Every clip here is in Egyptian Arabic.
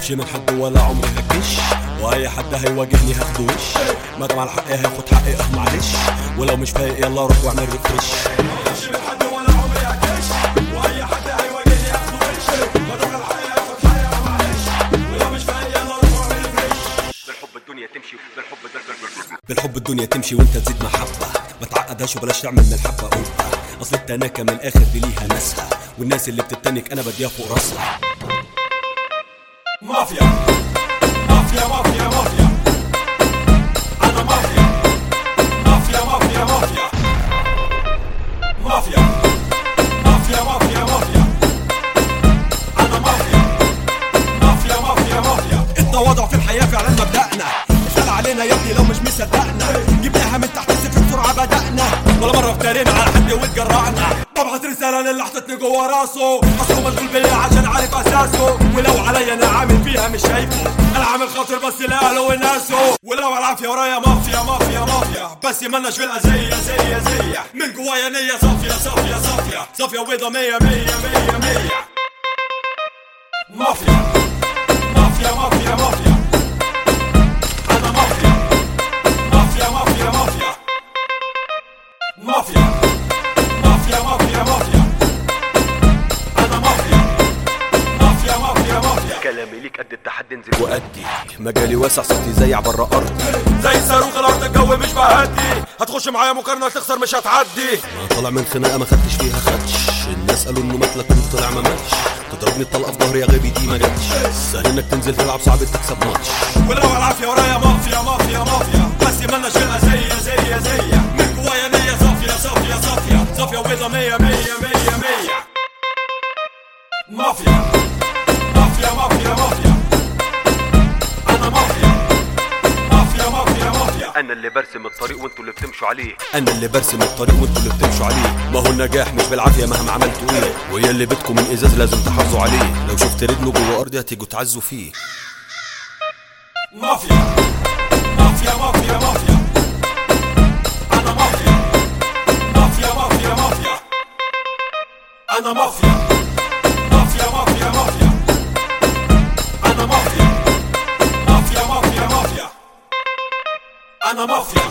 بخافش من حد ولا عمري هكش واي حد هيواجهني هاخده وش ما دام على حقي هاخد حقي اه معلش ولو مش فايق يلا روح واعمل ريفرش بخافش من حد ولا عمري هكش واي حد هيواجهني هاخده وش ما دام على حقي هاخد حقي اه معلش ولو مش فايق يلا روح واعمل ريفرش بالحب الدنيا تمشي بالحب ده بالحب الدنيا تمشي وانت تزيد محبة ما تعقدهاش وبلاش تعمل من الحبة قبة اصل التناكة من الاخر دي ليها ناسها والناس اللي بتتنك انا بديها فوق راسها مافيا مافيا مافيا مافيا انا مافيا مافيا مافيا مافيا مافيا مافيا مافيا مافيا انا مافيا مافيا مافيا مافيا التواضع في الحياة فعلا مبدأنا اشتغل علينا يا ابني لو مش مصدقنا جبناها من تحت الصفر بسرعة بدأنا ولا مرة افترينا على حد واتجرأنا ببعت رسالة للي حطتني جوا راسه اصله مشغول بيا عشان عارف اساسه ولو عليا انا عامل فيها مش شايفه انا عامل خاطر بس لاهله وناسه ولو العافية ورايا مافيا مافيا مافيا بس مالناش في الأذية زي زي من جوايا نية صافية صافية صافية صافية وبيضة مية مية مية مية مافيا مافيا مافيا مافيا أنا مافيا مافيا مافيا مافيا مافيا مافيا مافيا مافيا أنا مافيا مافيا مافيا مافيا كلامي ليك قد التحدي انزل وأدي مجالي واسع صوتي زي بره أرضي زي صاروخ الأرض الجو مش بهدي هتخش معايا مقارنة تخسر مش هتعدي أنا طالع من خناقة ما خدتش فيها خدش الناس قالوا إنه مات لكن طلع ما ماتش تضربني الطلقة في ظهري يا غبي دي ما جاتش سهل إنك تنزل تلعب صعب تكسب ماتش ولو العافية ورايا مافيا مافيا مافيا بس مالناش في الأذية زي زي من جوايا نية صافية صافية صافية صافية وبيضة مية مية مية مية مافيا مافيا مافيا مافيا أنا مافيا مافيا مافيا مافيا انا اللي برسم الطريق وانتوا اللي بتمشوا عليه انا اللي برسم الطريق وانتوا اللي بتمشوا عليه ما هو النجاح مش بالعافيه مهما عملتوا ايه ويا اللي بيتكم من ازاز لازم تحافظوا عليه لو شفت رجله جوه ارضي هتيجوا تعزوا فيه مافيا مافيا مافيا مافيا انا مافيا مافيا مافيا مافيا انا مافيا مافيا مافيا مافيا انا مافيا مافيا مافيا مافيا انا مافيا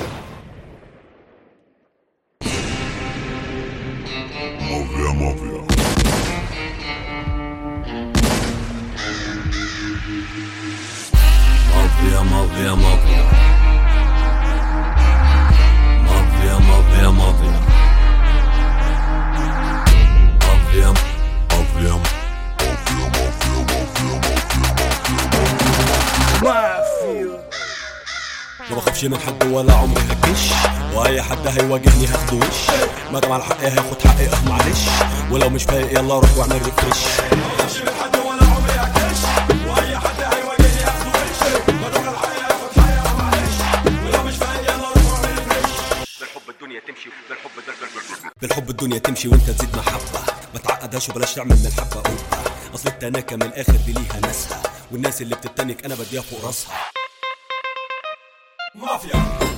Mafia, mafia. Mafia, mafia, mafia. Mafia, mafia, mafia. Mafia, mafia. ما بخافش من حد ولا عمري هكش واي حد هيواجهني هاخده وش ما دام على حقي هاخد حقي اه معلش ولو مش فايق يلا روح واعمل ريفرش ما بخافش من حد ولا عمري هكش واي حد هيواجهني هاخده وش ما دام على حقي هاخد حقي اه معلش ولو مش فايق يلا روح واعمل ريفرش بالحب الدنيا تمشي بالحب ده بالحب الدنيا تمشي وانت تزيد محبة ما تعقدهاش وبلاش تعمل من الحبة قبة اصل التناكة من الاخر دي ليها ناسها والناس اللي بتتنك انا بديها فوق راسها مافيا